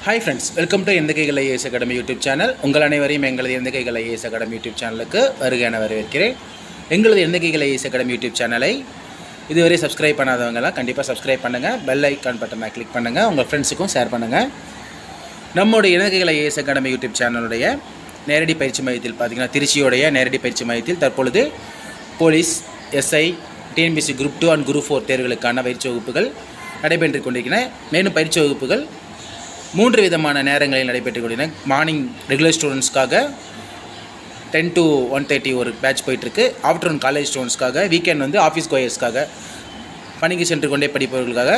hi friends welcome to எந்த கைகள் IAS academy YouTube channel உங்கள் அனைவரையும் எங்களது எந்த கைகள் ஐஏஎஸ் அகாடமி யூடியூப் சேனலுக்கு வருக என வரவேற்கிறேன் எங்களது எந்த கைகள் ஐஏஎஸ் அகாடமி யூடியூப் சேனலை இதுவரை சப்ஸ்கிரைப் பண்ணாதவங்கலாம் கண்டிப்பாக சப்ஸ்கிரைப் பண்ணுங்கள் பெல் ஐக்கான் பட்டனை கிளிக் பண்ணுங்கள் உங்கள் ஃப்ரெண்ட்ஸுக்கும் ஷேர் பண்ணுங்கள் நம்முடைய இலங்கைகள் ஐஏஎஸ் அகாடமி யூடியூப் சேனலுடைய நேரடி பயிற்சி மையத்தில் பார்த்தீங்கன்னா திருச்சியோடைய நேரடி பயிற்சி மையத்தில் தற்பொழுது police SI TNPSC group two and group four தேர்வுகளுக்கான பயிற்சி வகுப்புகள் நடைபெற்று கொண்டிருக்கின்றன மேலும் பயிற்சி வகுப்புகள் மூன்று விதமான நேரங்களில் நடைபெற்றுக் கொண்டிருக்கின்றன மார்னிங் ரெகுலர் ஸ்டூடெண்ட்ஸ்க்காக டென் டு ஒன் தேர்ட்டி ஒரு பேட்ச் போயிட்டுருக்கு ஆஃப்டர்நூன் காலேஜ் ஸ்டூடெண்ட்ஸ்க்காக வீக்கெண்ட் வந்து ஆஃபீஸ் கோயர்ஸ்க்காக பணிக்கு சென்று கொண்டே படிப்பவர்களுக்காக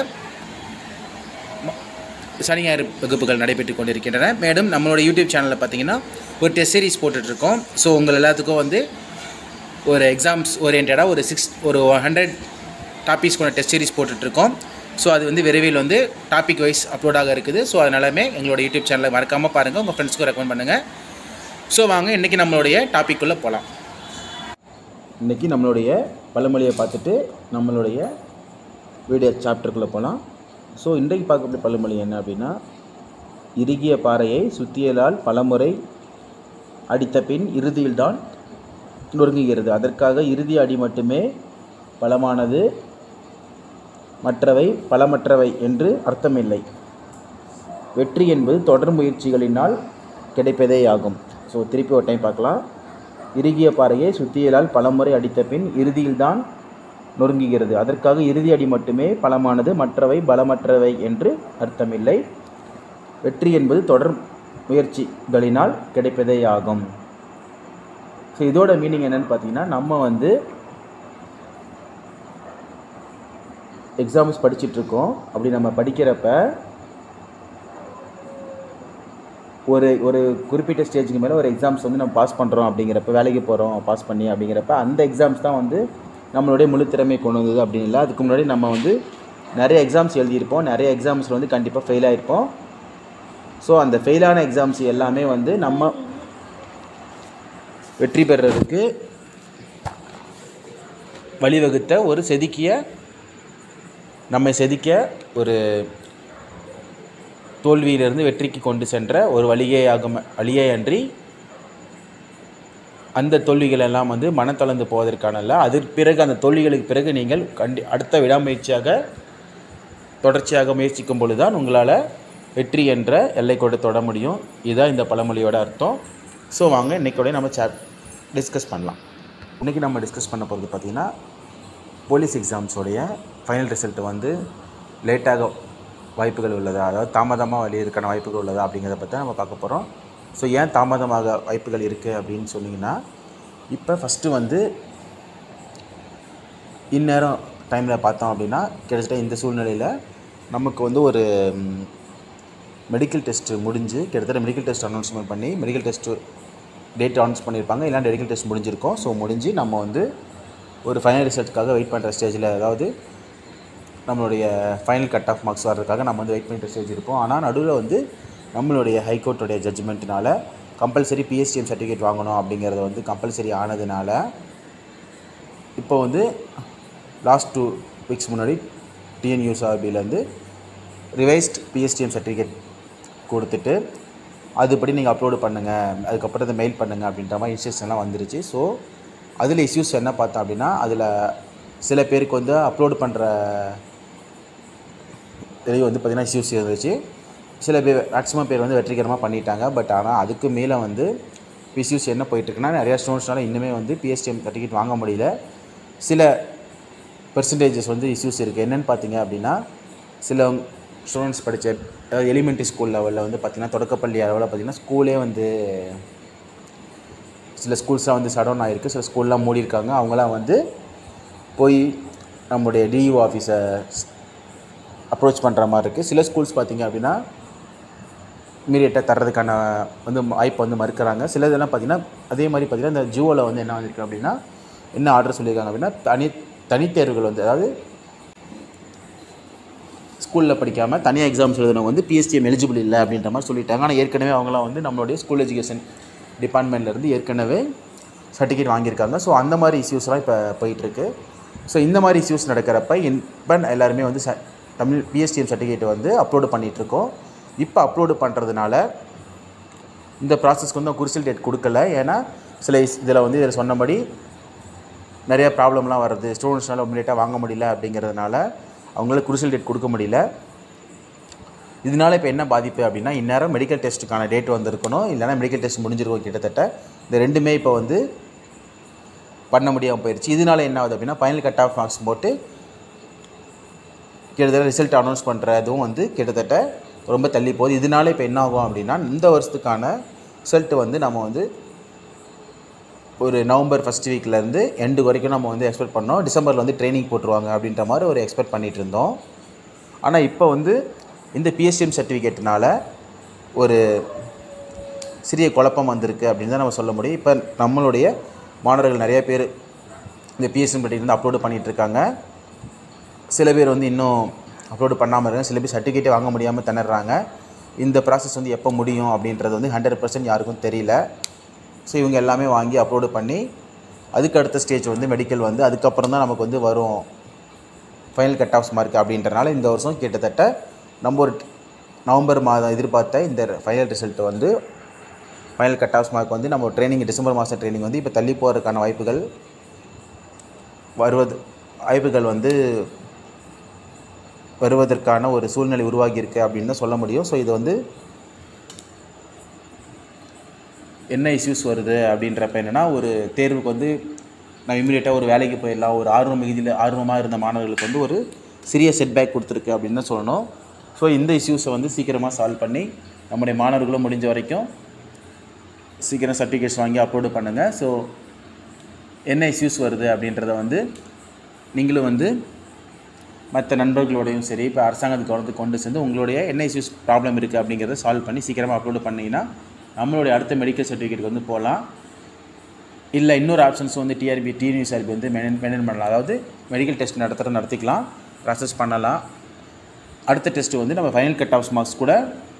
சனி ஞாயிறு வகுப்புகள் நடைபெற்று கொண்டிருக்கின்றன மேலும் நம்மளோட யூடியூப் சேனலில் பார்த்தீங்கன்னா ஒரு டெஸ்ட் சீரிஸ் போட்டுட்ருக்கோம் ஸோ உங்கள் எல்லாத்துக்கும் வந்து ஒரு எக்ஸாம்ஸ் ஓரியன்டாக ஒரு சிக்ஸ் ஒரு ஹண்ட்ரட் டாபிக்ஸ் கொண்ட டெஸ்ட் சீரிஸ் போட்டுட்ருக்கோம் ஸோ அது வந்து விரைவில் வந்து டாபிக் வைஸ் அப்லோடாக இருக்குது ஸோ அதனாலுமே எங்களோட யூடியூப் சேனலை மறக்காமல் பாருங்கள் உங்கள் ஃப்ரெண்ட்ஸ்க்கும் ரெக்கமெண்ட் பண்ணுங்கள் ஸோ வாங்க இன்றைக்கி நம்மளுடைய டாபிக்குள்ளே போகலாம் இன்றைக்கி நம்மளுடைய பழமொழியை பார்த்துட்டு நம்மளுடைய வீடியோ சாப்டருக்குள்ளே போகலாம் ஸோ இன்றைக்கு பார்க்கக்கூடிய பழமொழி என்ன அப்படின்னா இறுகிய பாறையை சுத்தியலால் பலமுறை அடித்த பின் இறுதியில்தான் நொறுங்குகிறது அதற்காக இறுதி அடி மட்டுமே பலமானது மற்றவை பலமற்றவை என்று அர்த்தமில்லை வெற்றி என்பது தொடர் முயற்சிகளினால் கிடைப்பதே ஆகும் ஸோ திருப்பி ஒரு டைம் பார்க்கலாம் இறுகிய பாறையை சுத்தியலால் பலமுறை அடித்த பின் இறுதியில்தான் நொறுங்குகிறது அதற்காக இறுதி அடி மட்டுமே பலமானது மற்றவை பலமற்றவை என்று அர்த்தமில்லை வெற்றி என்பது தொடர் முயற்சிகளினால் கிடைப்பதே ஆகும் ஸோ இதோட மீனிங் என்னன்னு பார்த்தீங்கன்னா நம்ம வந்து எக்ஸாம்ஸ் படிச்சிட்ருக்கோம் அப்படி நம்ம படிக்கிறப்ப ஒரு ஒரு குறிப்பிட்ட ஸ்டேஜுக்கு மேலே ஒரு எக்ஸாம்ஸ் வந்து நம்ம பாஸ் பண்ணுறோம் அப்படிங்கிறப்ப வேலைக்கு போகிறோம் பாஸ் பண்ணி அப்படிங்கிறப்ப அந்த எக்ஸாம்ஸ் தான் வந்து நம்மளுடைய முழு திறமை கொண்டு வந்தது அப்படின்னு இல்லை அதுக்கு முன்னாடி நம்ம வந்து நிறைய எக்ஸாம்ஸ் எழுதியிருப்போம் நிறைய எக்ஸாம்ஸில் வந்து கண்டிப்பாக ஃபெயில் ஆகிருப்போம் ஸோ அந்த ஃபெயிலான எக்ஸாம்ஸ் எல்லாமே வந்து நம்ம வெற்றி பெறுறதுக்கு வழிவகுத்த ஒரு செதுக்கிய நம்மை செதுக்க ஒரு தோல்வியிலிருந்து வெற்றிக்கு கொண்டு சென்ற ஒரு வழியே ஆகும் வழியே அன்றி அந்த தோல்விகள் எல்லாம் வந்து மனத்தளர்ந்து போவதற்கான அல்ல அதற்கு பிறகு அந்த தோல்விகளுக்கு பிறகு நீங்கள் கண்டி அடுத்த விடாமுயற்சியாக தொடர்ச்சியாக முயற்சிக்கும் பொழுது தான் உங்களால் வெற்றி என்ற எல்லை கூட தொட முடியும் இதுதான் இந்த பழமொழியோட அர்த்தம் ஸோ வாங்க இன்றைக்கோட நம்ம சேப் டிஸ்கஸ் பண்ணலாம் இன்றைக்கி நம்ம டிஸ்கஸ் பண்ண போகிறது பார்த்திங்கன்னா போலீஸ் எக்ஸாம்ஸோடைய ஃபைனல் ரிசல்ட் வந்து லேட்டாக வாய்ப்புகள் உள்ளதா அதாவது தாமதமாக வெளியிருக்கான வாய்ப்புகள் உள்ளதா அப்படிங்கிறத பற்றி நம்ம பார்க்க போகிறோம் ஸோ ஏன் தாமதமாக வாய்ப்புகள் இருக்குது அப்படின்னு சொன்னிங்கன்னா இப்போ ஃபஸ்ட்டு வந்து இந்நேரம் டைமில் பார்த்தோம் அப்படின்னா கிட்டத்தட்ட இந்த சூழ்நிலையில் நமக்கு வந்து ஒரு மெடிக்கல் டெஸ்ட்டு முடிஞ்சு கிட்டத்தட்ட மெடிக்கல் டெஸ்ட் அனௌன்ஸ்மெண்ட் பண்ணி மெடிக்கல் டெஸ்ட்டு டேட் அனௌன்ஸ் பண்ணியிருப்பாங்க இல்லை மெடிக்கல் டெஸ்ட் முடிஞ்சிருக்கோம் ஸோ முடிஞ்சு நம்ம வந்து ஒரு ஃபைனல் ரிசல்ட்டுக்காக வெயிட் பண்ணுற ஸ்டேஜில் அதாவது நம்மளுடைய ஃபைனல் கட் ஆஃப் மார்க்ஸ் வர்றதுக்காக நம்ம வந்து வெயிட் பண்ணுற ஸ்டேஜ் இருப்போம் ஆனால் நடுவில் வந்து நம்மளுடைய ஹைகோர்ட்டுடைய ஜட்ஜ்மெண்ட்னால கம்பல்சரி பிஎஸ்டிஎம் சர்டிஃபிகேட் வாங்கணும் அப்படிங்கிறத வந்து கம்பல்சரி ஆனதுனால இப்போ வந்து லாஸ்ட் டூ வீக்ஸ் முன்னாடி டிஎன்யூஎஸ்ஆர்பிலேருந்து ரிவைஸ்ட் பிஎஸ்டிஎம் சர்டிஃபிகேட் கொடுத்துட்டு அதுபடி நீங்கள் அப்லோடு பண்ணுங்கள் அதுக்கப்புறம் இதை மெயில் பண்ணுங்கள் அப்படின்ற மாதிரி இன்ஸ்ட்ரக்ஷன்லாம் வந்துருச்சு ஸோ அதில் இஷ்யூஸ் என்ன பார்த்தோம் அப்படின்னா அதில் சில பேருக்கு வந்து அப்லோடு பண்ணுற இதுலேயும் வந்து பார்த்திங்கன்னா இஷ்யூஸ் இருந்துச்சு சில பேர் மேக்ஸிமம் பேர் வந்து வெற்றிகரமாக பண்ணிட்டாங்க பட் ஆனால் அதுக்கு மேலே வந்து இஷ்யூஸ் என்ன போயிட்டுருக்குன்னா நிறையா ஸ்டூடெண்ட்ஸ்னால இன்னுமே வந்து பிஎஸ்டிஎம் சர்டிஃபிகேட் வாங்க முடியல சில பெர்சன்டேஜஸ் வந்து இஷ்யூஸ் இருக்குது என்னென்னு பார்த்தீங்க அப்படின்னா சில ஸ்டூடெண்ட்ஸ் படித்த அதாவது எலிமெண்ட்ரி ஸ்கூல் லெவலில் வந்து பார்த்திங்கன்னா தொடக்கப்பள்ளி அளவில் பார்த்திங்கன்னா ஸ்கூலே வந்து சில ஸ்கூல்ஸ்லாம் வந்து சடவுன் ஆகிருக்கு சில ஸ்கூல்லாம் மூடியிருக்காங்க அவங்களாம் வந்து போய் நம்முடைய டிஇஓ ஆஃபீஸை அப்ரோச் பண்ணுற மாதிரி இருக்குது சில ஸ்கூல்ஸ் பார்த்திங்க அப்படின்னா இமீடியட்டாக தர்றதுக்கான வந்து வாய்ப்பை வந்து மறுக்கிறாங்க சில இதெல்லாம் பார்த்திங்கன்னா அதே மாதிரி பார்த்திங்கன்னா இந்த ஜூவில் வந்து என்ன வந்திருக்கு அப்படின்னா என்ன ஆர்டர் சொல்லியிருக்காங்க அப்படின்னா தனி தனித்தேர்வுகள் வந்து அதாவது ஸ்கூலில் படிக்காமல் தனியாக எக்ஸாம்ஸ் எழுதினவங்க வந்து பிஎஸ்டிஎம் எலிஜிபிள் இல்லை அப்படின்ற மாதிரி சொல்லிட்டாங்க ஆனால் ஏற்கனவே அவங்களாம் வந்து நம்மளுடைய ஸ்கூல் எஜுகேஷன் டிபார்ட்மெண்ட்லேருந்து ஏற்கனவே சர்டிஃபிகேட் வாங்கியிருக்காங்க ஸோ அந்த மாதிரி இஷ்யூஸ்லாம் இப்போ போயிட்டுருக்கு ஸோ இந்த மாதிரி இஷ்யூஸ் நடக்கிறப்ப இப்போ எல்லாருமே வந்து ச தமிழ் பிஎஸ்டிஎம் சர்டிஃபிகேட் வந்து அப்லோடு பண்ணிகிட்ருக்கோம் இப்போ அப்லோடு பண்ணுறதுனால இந்த ப்ராசஸ்க்கு வந்து குரிசல் டேட் கொடுக்கல ஏன்னா சில இதில் வந்து இதில் சொன்னபடி நிறைய ப்ராப்ளம்லாம் வருது ஸ்டூடெண்ட்ஸ்னால இமீடியட்டாக வாங்க முடியல அப்படிங்கிறதுனால அவங்களால குரிசல் டேட் கொடுக்க முடியல இதனால இப்போ என்ன பாதிப்பு அப்படின்னா இந்நேரம் மெடிக்கல் டெஸ்ட்டுக்கான டேட் வந்திருக்கணும் இல்லைனா மெடிக்கல் டெஸ்ட் முடிஞ்சிருக்கும் கிட்டத்தட்ட இந்த ரெண்டுமே இப்போ வந்து பண்ண முடியாமல் போயிடுச்சு இதனால என்ன ஆகுது அப்படின்னா ஃபைனல் கட் ஆஃப் மார்க்ஸ் போட்டு கிட்டத்தட்ட ரிசல்ட் அனௌன்ஸ் பண்ணுறதும் வந்து கிட்டத்தட்ட ரொம்ப தள்ளி போகுது இதனால இப்போ என்ன ஆகும் அப்படின்னா இந்த வருஷத்துக்கான ரிசல்ட் வந்து நம்ம வந்து ஒரு நவம்பர் ஃபஸ்ட் வீக்லேருந்து எண்டு வரைக்கும் நம்ம வந்து எக்ஸ்பெக்ட் பண்ணோம் டிசம்பரில் வந்து ட்ரைனிங் போட்டுருவாங்க அப்படின்ற மாதிரி ஒரு எக்ஸ்பெக்ட் பண்ணிகிட்டு இருந்தோம் ஆனால் இப்போ வந்து இந்த பிஎஸ்டிஎம் சர்டிஃபிகேட்னால ஒரு சிறிய குழப்பம் வந்திருக்கு அப்படின்னு தான் நம்ம சொல்ல முடியும் இப்போ நம்மளுடைய மாணவர்கள் நிறைய பேர் இந்த பிஎஸ்டிஎம் சர்டிஃபிகேட் அப்லோடு பண்ணிகிட்ருக்காங்க சில பேர் வந்து இன்னும் அப்லோடு பண்ணாமல் இருக்காங்க சில பேர் சர்டிஃபிகேட்டே வாங்க முடியாமல் திணறாங்க இந்த ப்ராசஸ் வந்து எப்போ முடியும் அப்படின்றது வந்து ஹண்ட்ரட் பர்சன்ட் யாருக்கும் தெரியல ஸோ இவங்க எல்லாமே வாங்கி அப்லோடு பண்ணி அதுக்கு அடுத்த ஸ்டேஜ் வந்து மெடிக்கல் வந்து அதுக்கப்புறம் தான் நமக்கு வந்து வரும் ஃபைனல் கட் ஆஃப்ஸ் மார்க் அப்படின்றனால இந்த வருஷம் கிட்டத்தட்ட நம்ம ஒரு நவம்பர் மாதம் எதிர்பார்த்த இந்த ஃபைனல் ரிசல்ட் வந்து ஃபைனல் கட் ஆஃப்ஸ் மார்க் வந்து நம்ம ட்ரைனிங் டிசம்பர் மாதம் ட்ரைனிங் வந்து இப்போ தள்ளி போகிறதுக்கான வாய்ப்புகள் வருவது வாய்ப்புகள் வந்து வருவதற்கான ஒரு சூழ்நிலை உருவாகி இருக்கு அப்படின்னு தான் சொல்ல முடியும் ஸோ இது வந்து என்ன இஷ்யூஸ் வருது அப்படின்றப்ப என்னென்னா ஒரு தேர்வுக்கு வந்து நம்ம இமீடியட்டாக ஒரு வேலைக்கு போயிடலாம் ஒரு ஆர்வம் மிகுதியில் ஆர்வமாக இருந்த மாணவர்களுக்கு வந்து ஒரு சிறிய செட்பேக் கொடுத்துருக்கு அப்படின்னு தான் சொல்லணும் ஸோ இந்த இஷ்யூஸை வந்து சீக்கிரமாக சால்வ் பண்ணி நம்முடைய மாணவர்களும் முடிஞ்ச வரைக்கும் சீக்கிரம் சர்டிஃபிகேட்ஸ் வாங்கி அப்லோடு பண்ணுங்கள் ஸோ என்ன இஷ்யூஸ் வருது அப்படின்றத வந்து நீங்களும் வந்து மற்ற நண்பர்களோடையும் சரி இப்போ அரசாங்கத்து கவனத்துக்கு கொண்டு சேர்ந்து உங்களுடைய என்ன இஷ்யூஸ் ப்ராப்ளம் இருக்குது அப்படிங்கிறத சால்வ் பண்ணி சீக்கிரமாக அப்லோடு பண்ணிங்கன்னா நம்மளுடைய அடுத்த மெடிக்கல் சர்டிஃபிகேட் வந்து போகலாம் இல்லை இன்னொரு ஆப்ஷன்ஸ் வந்து டிஆர்பி டிஎன்யூஎஸ்ஆர்பி வந்து மெயின் மெயின்டைன் பண்ணலாம் அதாவது மெடிக்கல் டெஸ்ட் நடத்துகிற நடத்திக்கலாம் ப்ராசஸ் பண்ணலாம் அடுத்த டெஸ்ட்டு வந்து நம்ம ஃபைனல் கட் ஆஃப் மார்க்ஸ் கூட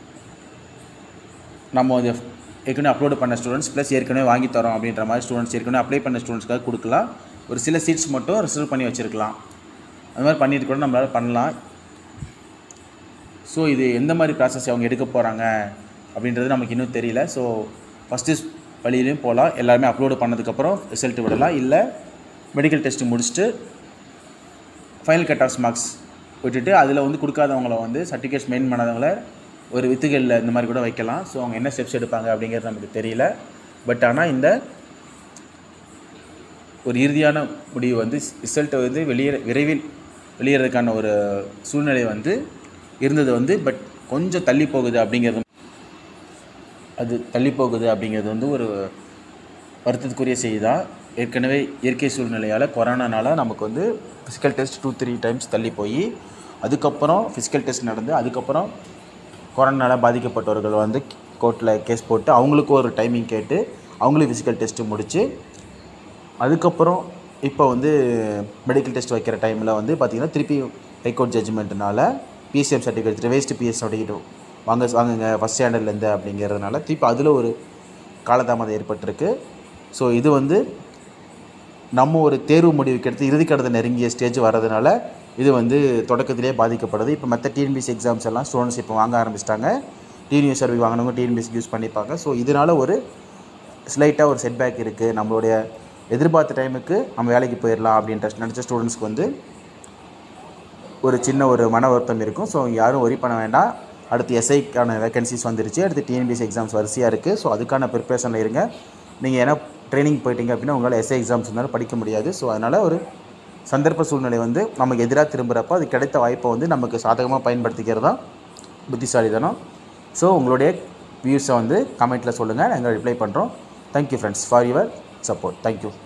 நம்ம வந்து ஏற்கனவே அப்லோடு பண்ண ஸ்டூடெண்ட்ஸ் ப்ளஸ் ஏற்கனவே வாங்கி தரோம் அப்படின்ற மாதிரி ஸ்டூடெண்ட்ஸ் ஏற்கனவே அப்ளை பண்ண ஸ்டூடெண்ட்ஸ்க்காக கொடுக்கலாம் ஒரு சில சீட்ஸ் மட்டும் ரிசர்வ் பண்ணி வச்சுருக்கலாம் அந்த மாதிரி பண்ணிட்டு கூட நம்மளால் பண்ணலாம் ஸோ இது எந்த மாதிரி ப்ராசஸ் அவங்க எடுக்க போகிறாங்க அப்படின்றது நமக்கு இன்னும் தெரியல ஸோ ஃபஸ்ட்டு வழியிலையும் போகலாம் எல்லாருமே அப்லோடு பண்ணதுக்கப்புறம் ரிசல்ட் விடலாம் இல்லை மெடிக்கல் டெஸ்ட்டு முடிச்சுட்டு ஃபைனல் கட் ஆஃப் மார்க்ஸ் விட்டுட்டு அதில் வந்து கொடுக்காதவங்கள வந்து சர்டிஃபிகேட்ஸ் மெயின் பண்ணாதவங்கள ஒரு வித்துகளில் இந்த மாதிரி கூட வைக்கலாம் ஸோ அவங்க என்ன ஸ்டெப்ஸ் எடுப்பாங்க அப்படிங்கிறது நமக்கு தெரியல பட் ஆனால் இந்த ஒரு இறுதியான முடிவு வந்து ரிசல்ட்டை வந்து வெளியே விரைவில் வெளியேறதுக்கான ஒரு சூழ்நிலை வந்து இருந்தது வந்து பட் கொஞ்சம் தள்ளி போகுது அப்படிங்கிறது அது தள்ளி போகுது அப்படிங்கிறது வந்து ஒரு வருத்தத்துக்குரிய செய்தி தான் ஏற்கனவே இயற்கை சூழ்நிலையால் கொரோனானால நமக்கு வந்து physical test two three times தள்ளி போய் அதுக்கப்புறம் ஃபிசிக்கல் டெஸ்ட் நடந்து அதுக்கப்புறம் கொரோனால பாதிக்கப்பட்டவர்கள் வந்து கோர்ட்டில் கேஸ் போட்டு அவங்களுக்கு ஒரு டைமிங் கேட்டு அவங்களும் ஃபிசிக்கல் டெஸ்ட்டு முடித்து அதுக்கப்புறம் இப்போ வந்து மெடிக்கல் டெஸ்ட் வைக்கிற டைமில் வந்து பார்த்திங்கன்னா திருப்பி ஹைகோர்ட் ஜட்ஜ்மெண்ட்னால PSM certificate revised PS certificate வாங்க வாங்குங்க ஃபஸ்ட் ஸ்டாண்டர்ட்லேருந்து அப்படிங்கிறதுனால திருப்பி அதில் ஒரு காலதாமதம் ஏற்பட்டிருக்கு ஸோ இது வந்து நம்ம ஒரு தேர்வு முடிவுக்கு எடுத்து இறுதிக்கடத்தை நெருங்கிய ஸ்டேஜ் வர்றதுனால இது வந்து தொடக்கத்திலே பாதிக்கப்படுது இப்போ மற்ற டிஎன்பிஎஸ் எக்ஸாம்ஸ் எல்லாம் ஸ்டூடெண்ட்ஸ் இப்போ வாங்க ஆரம்பிச்சிட்டாங்க டிஎன்யூ சர்வி வாங்கினவங்க டிஎன்பிஎஸ் யூஸ் பண்ணிப்பாங்க ஸோ இதனால் ஒரு ஸ்லைட்டாக ஒரு செட்பேக் இருக்குது நம்மளுடைய எதிர்பார்த்த டைமுக்கு நம்ம வேலைக்கு போயிடலாம் அப்படின்ற நினச்ச ஸ்டூடெண்ட்ஸ்க்கு வந்து ஒரு சின்ன ஒரு மன வருத்தம் இருக்கும் ஸோ யாரும் ஒரி பண்ண வேண்டாம் அடுத்து எஸ்ஐக்கான வேகன்சிஸ் வந்துருச்சு அடுத்து டிஎன்பிஎஸ் எக்ஸாம்ஸ் வரிசையாக இருக்குது ஸோ அதுக்கான ப்ரிப்ரேஷனில் இருங்க நீங்கள் ஏன்னா ட்ரைனிங் போயிட்டீங்க அப்படின்னா உங்களால் எஸ்ஐ எக்ஸாம்ஸ் இருந்தாலும் படிக்க முடியாது ஸோ அதனால் ஒரு சந்தர்ப்ப சூழ்நிலை வந்து நமக்கு எதிராக திரும்புகிறப்போ அது கிடைத்த வாய்ப்பை வந்து நமக்கு சாதகமாக பயன்படுத்திக்கிறது தான் புத்திசாலித்தனம் ஸோ உங்களுடைய வியூஸை வந்து கமெண்ட்டில் சொல்லுங்கள் நாங்கள் ரிப்ளை பண்ணுறோம் thank you friends for your support thank you